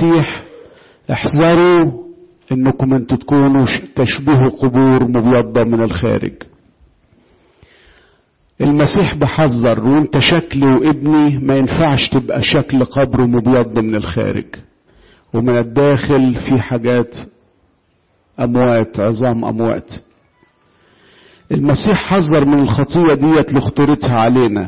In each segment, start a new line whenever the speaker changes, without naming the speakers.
المسيح احذروا انكم انتوا تكونوا تشبهوا قبور مبيضة من الخارج المسيح بحذر وانت شكلي وابني ما ينفعش تبقى شكل قبر مبيض من الخارج ومن الداخل في حاجات اموات عظام اموات المسيح حذر من الخطية ديت لخطورتها علينا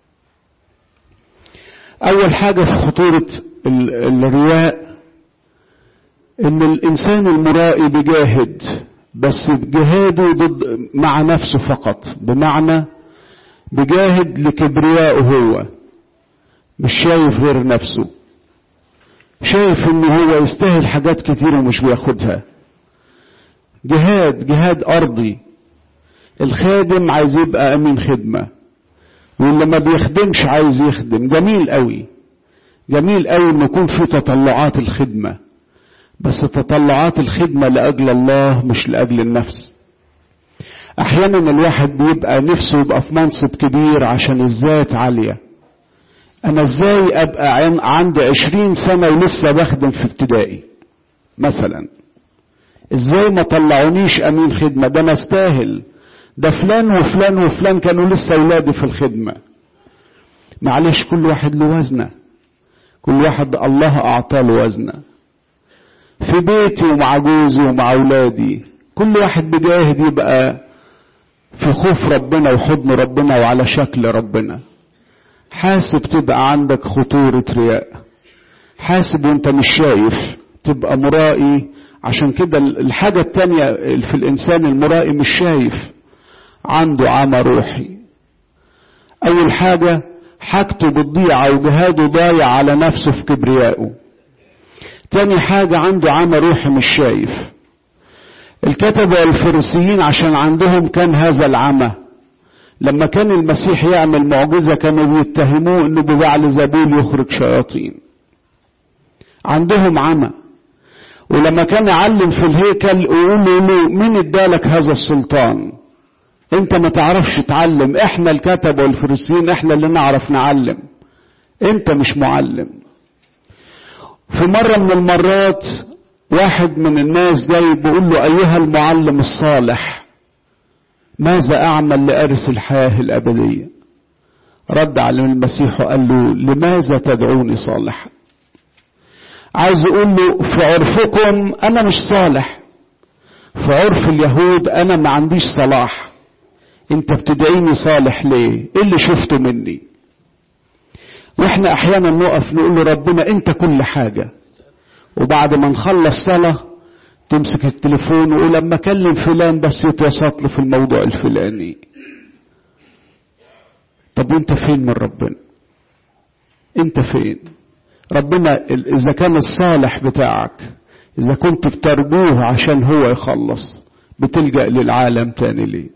اول حاجة في خطورة الرياء ان الانسان المرائي بيجاهد بس جهاده ضد مع نفسه فقط بمعنى بجاهد لكبريائه هو مش شايف غير نفسه شايف ان هو يستاهل حاجات كتير ومش بياخدها جهاد جهاد ارضي الخادم عايز يبقى امين خدمة واللي ما بيخدمش عايز يخدم جميل قوي جميل قوي ان يكون في تطلعات الخدمة بس تطلعات الخدمة لاجل الله مش لاجل النفس احيانا الواحد بيبقى نفسه يبقى في منصب كبير عشان الذات عالية انا ازاي ابقى عندي عشرين سنة ولسه بخدم في ابتدائي مثلا ازاي ما طلعونيش امين خدمة ده انا استاهل ده فلان وفلان وفلان كانوا لسه اولادي في الخدمة معلش كل واحد له وزنه كل واحد الله اعطاه وزنه في بيتي ومع جوزي ومع اولادي كل واحد بيجاهد يبقى في خوف ربنا وحضن ربنا وعلى شكل ربنا حاسب تبقى عندك خطورة رياء حاسب وانت مش شايف تبقى مرائي عشان كده الحاجة التانية في الإنسان المرائي مش شايف عنده عمى روحي أول حاجة حاجته بتضيع أو جهاده ضايع على نفسه في كبريائه تاني حاجة عنده عمى روحي مش شايف الكتبة الفريسيين عشان عندهم كان هذا العمى لما كان المسيح يعمل معجزة كانوا بيتهموه انه ببعل زبول يخرج شياطين عندهم عمى ولما كان يعلم في الهيكل يقولوا له مين ادالك هذا السلطان انت ما تعرفش تعلم احنا الكتبة والفريسيين احنا اللي نعرف نعلم انت مش معلم في مرة من المرات واحد من الناس جاي بيقول له ايها المعلم الصالح ماذا اعمل لارث الحياه الابديه رد على المسيح وقال له لماذا تدعوني صالحا عايز يقول له في عرفكم انا مش صالح في عرف اليهود انا ما عنديش صلاح انت بتدعيني صالح ليه ايه اللي شفته مني واحنا احيانا نقف نقول له ربنا انت كل حاجه وبعد ما نخلص صلاة تمسك التليفون وقول لما اكلم فلان بس يتوسط لي في الموضوع الفلاني طب وانت فين من ربنا انت فين ربنا اذا كان الصالح بتاعك اذا كنت بترجوه عشان هو يخلص بتلجأ للعالم تاني ليه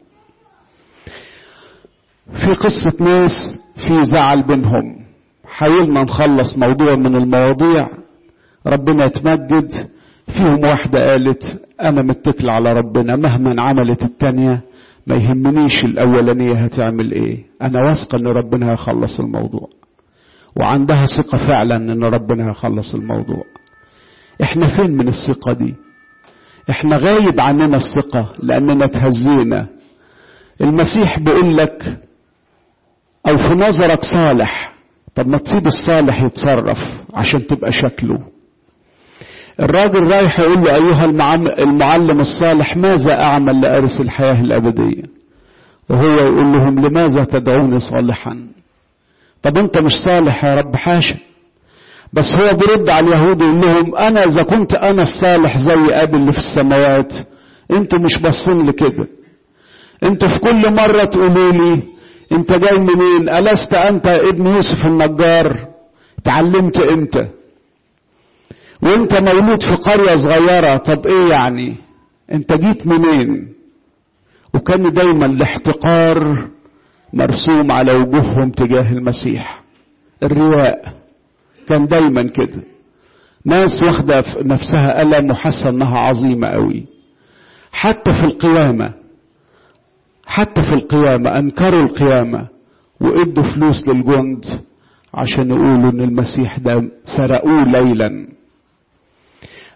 في قصة ناس في زعل بينهم حاولنا نخلص موضوع من المواضيع ربنا يتمجد فيهم واحدة قالت أنا متكل على ربنا مهما عملت التانية ما يهمنيش الأولانية هتعمل إيه أنا واثقة إن ربنا هيخلص الموضوع وعندها ثقة فعلا إن ربنا هيخلص الموضوع إحنا فين من الثقة دي إحنا غايب عننا الثقة لأننا اتهزينا المسيح بيقول لك أو في نظرك صالح طب ما تسيب الصالح يتصرف عشان تبقى شكله الراجل رايح يقول له أيها المعلم الصالح ماذا أعمل لأرث الحياة الأبدية وهو يقول لهم لماذا تدعوني صالحا طب أنت مش صالح يا رب حاشا بس هو بيرد على اليهود يقول لهم أنا إذا كنت أنا الصالح زي أبي اللي في السماوات أنتوا مش باصين لكده أنتوا في كل مرة تقولوا لي أنت جاي منين ألست أنت ابن يوسف النجار تعلمت إمتى وانت مولود في قرية صغيرة طب ايه يعني انت جيت منين وكان دايما الاحتقار مرسوم على وجوههم تجاه المسيح الرياء كان دايما كده ناس واخدة في نفسها ألم وحاسة انها عظيمة قوي حتى في القيامة حتى في القيامة انكروا القيامة وادوا فلوس للجند عشان يقولوا ان المسيح ده سرقوه ليلا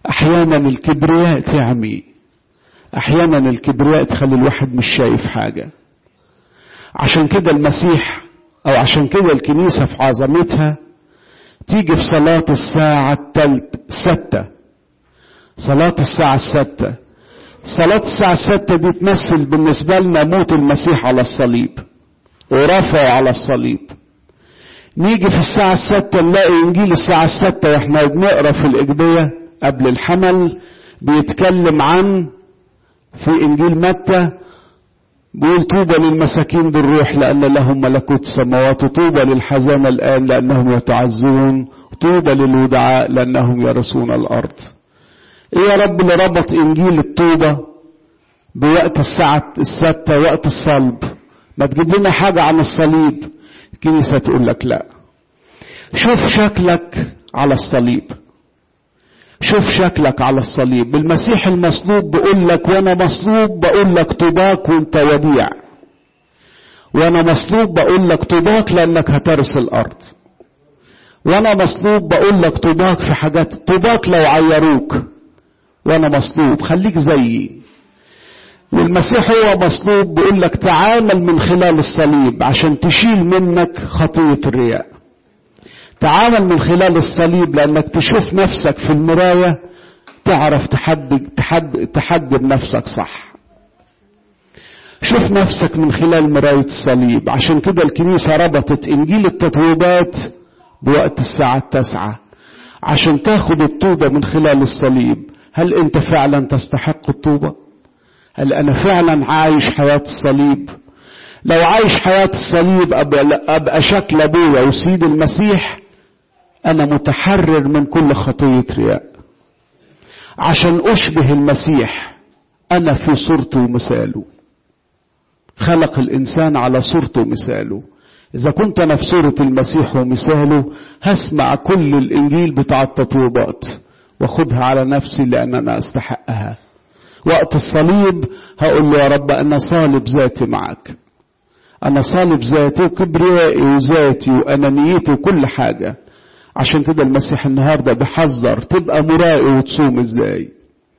احيانا الكبرياء تعمي احيانا الكبرياء تخلي الواحد مش شايف حاجه عشان كده المسيح او عشان كده الكنيسه في عظمتها تيجي في صلاه الساعه الثالث ستة صلاه الساعه الستة صلاه الساعه الستة دي تمثل بالنسبه لنا موت المسيح على الصليب ورفعه على الصليب نيجي في الساعة الستة نلاقي إنجيل الساعة الستة وإحنا بنقرا في الإجبية قبل الحمل بيتكلم عن في إنجيل متى بيقول طوبى للمساكين بالروح لأن لهم ملكوت السماوات وطوبى للحزانة الآن لأنهم يتعزون طوبى للودعاء لأنهم يرثون الأرض إيه يا رب اللي ربط إنجيل الطوبة بوقت الساعة الستة وقت الصلب ما تجيب لنا حاجة عن الصليب الكنيسة تقول لك لا شوف شكلك على الصليب شوف شكلك على الصليب المسيح المصلوب بيقول لك وانا مصلوب بقول لك طوباك وانت وديع وانا مصلوب بقول لك طوباك لانك هترث الارض وانا مصلوب بقول لك طوباك في حاجات طوباك لو عيروك وانا مصلوب خليك زيي والمسيح هو مصلوب بيقول لك تعامل من خلال الصليب عشان تشيل منك خطية الرياء تعامل من خلال الصليب لانك تشوف نفسك في المراية تعرف تحدد تحد تحجب نفسك صح شوف نفسك من خلال مراية الصليب عشان كده الكنيسة ربطت انجيل التطويبات بوقت الساعة التاسعة عشان تاخد الطوبة من خلال الصليب هل انت فعلا تستحق الطوبة هل انا فعلا عايش حياة الصليب لو عايش حياة الصليب أبقى, أبقى شكل أبويا وسيد المسيح أنا متحرر من كل خطية رياء عشان أشبه المسيح أنا في صورته ومثاله خلق الإنسان على صورته ومثاله إذا كنت أنا في صورة المسيح ومثاله هسمع كل الإنجيل بتاع التطويبات واخدها على نفسي لأن أنا أستحقها وقت الصليب هقول له يا رب أنا صالب ذاتي معك أنا صالب ذاتي وكبريائي وذاتي وأنانيتي وكل حاجة عشان كده المسيح النهارده بيحذر تبقى مرائي وتصوم ازاي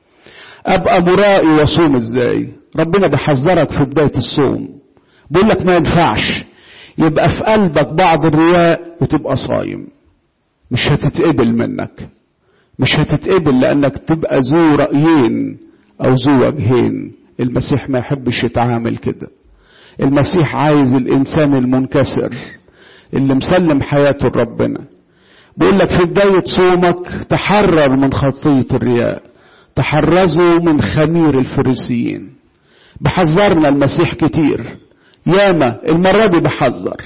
ابقى مرائي واصوم ازاي ربنا بيحذرك في بدايه الصوم بيقول لك ما ينفعش يبقى في قلبك بعض الرياء وتبقى صايم مش هتتقبل منك مش هتتقبل لانك تبقى ذو رايين او ذو وجهين المسيح ما يحبش يتعامل كده المسيح عايز الانسان المنكسر اللي مسلم حياته لربنا بيقول لك في بداية صومك تحرر من خطية الرياء تحرزوا من خمير الفريسيين بحذرنا المسيح كتير ياما المرة دي بحذر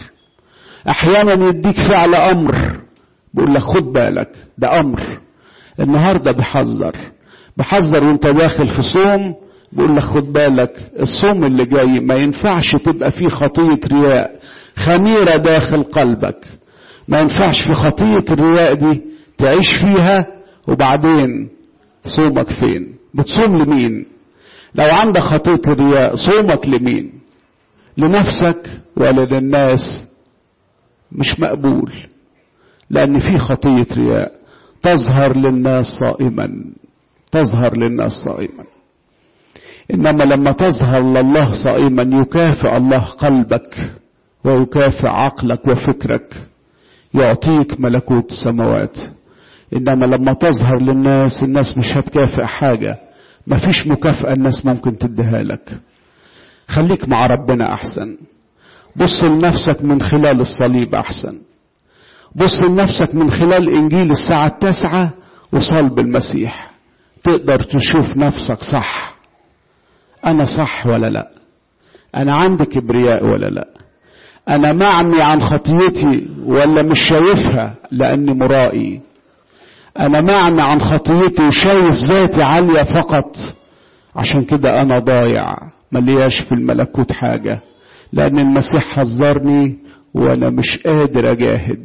احيانا يديك فعل امر بيقول لك خد بالك ده امر النهارده بحذر بحذر وانت داخل في صوم بيقول لك خد بالك الصوم اللي جاي ما ينفعش تبقى فيه خطية رياء خميرة داخل قلبك ما ينفعش في خطية الرياء دي تعيش فيها وبعدين صومك فين بتصوم لمين لو عندك خطية الرياء صومك لمين لنفسك ولا للناس مش مقبول لأن في خطية رياء تظهر للناس صائما تظهر للناس صائما إنما لما تظهر لله صائما يكافئ الله قلبك ويكافئ عقلك وفكرك يعطيك ملكوت السماوات انما لما تظهر للناس الناس مش هتكافئ حاجه مفيش مكافاه الناس ممكن تديها لك خليك مع ربنا احسن بص لنفسك من خلال الصليب احسن بص لنفسك من خلال انجيل الساعه التاسعه وصلب المسيح تقدر تشوف نفسك صح انا صح ولا لا انا عندي كبرياء ولا لا انا معمي عن خطيتي ولا مش شايفها لاني مرائي انا معمي عن خطيتي وشايف ذاتي عالية فقط عشان كده انا ضايع ملياش في الملكوت حاجة لان المسيح حذرني وانا مش قادر اجاهد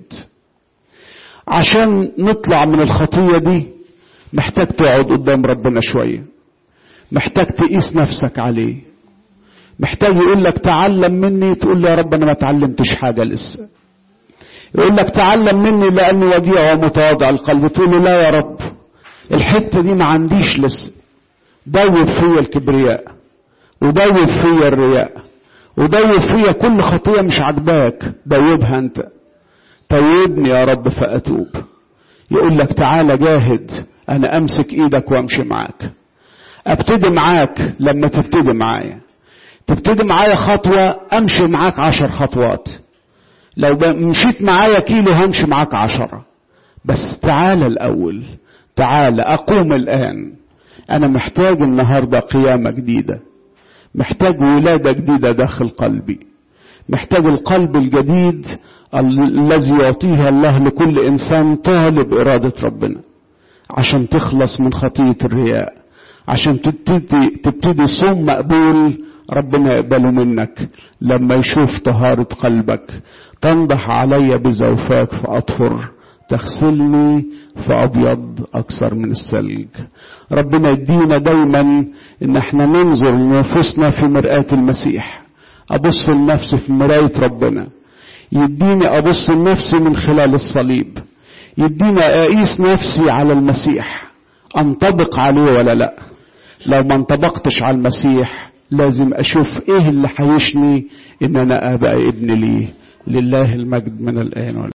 عشان نطلع من الخطية دي محتاج تقعد قدام ربنا شوية محتاج تقيس نفسك عليه محتاج يقول لك تعلم مني تقول له يا رب انا ما اتعلمتش حاجه لسه يقول لك تعلم مني لاني وديع ومتواضع القلب تقول له لا يا رب الحتة دي ما عنديش لسه دوب فيا الكبرياء ودوب فيا الرياء ودوب فيا كل خطية مش عجباك دوبها انت توبني يا رب فأتوب يقول لك تعالى جاهد انا امسك ايدك وامشي معاك ابتدي معاك لما تبتدي معايا تبتدي معايا خطوة امشي معاك عشر خطوات لو مشيت معايا كيلو همشي معاك عشرة بس تعالى الاول تعالى اقوم الان انا محتاج النهاردة قيامة جديدة محتاج ولادة جديدة داخل قلبي محتاج القلب الجديد الذي يعطيها الله لكل انسان طالب اراده ربنا عشان تخلص من خطيه الرياء عشان تبتدي تبتدي صوم مقبول ربنا يقبله منك لما يشوف طهارة قلبك تنضح علي بزوفاك فأطهر تغسلني فأبيض أكثر من الثلج ربنا يدينا دايما إن احنا ننظر لنفوسنا في مرآة المسيح أبص لنفسي في مراية ربنا يديني أبص لنفسي من خلال الصليب يديني أقيس نفسي على المسيح أنطبق عليه ولا لأ لو ما انطبقتش على المسيح لازم أشوف إيه اللي حيشني إن أنا أبقى ابن ليه لله المجد من الآن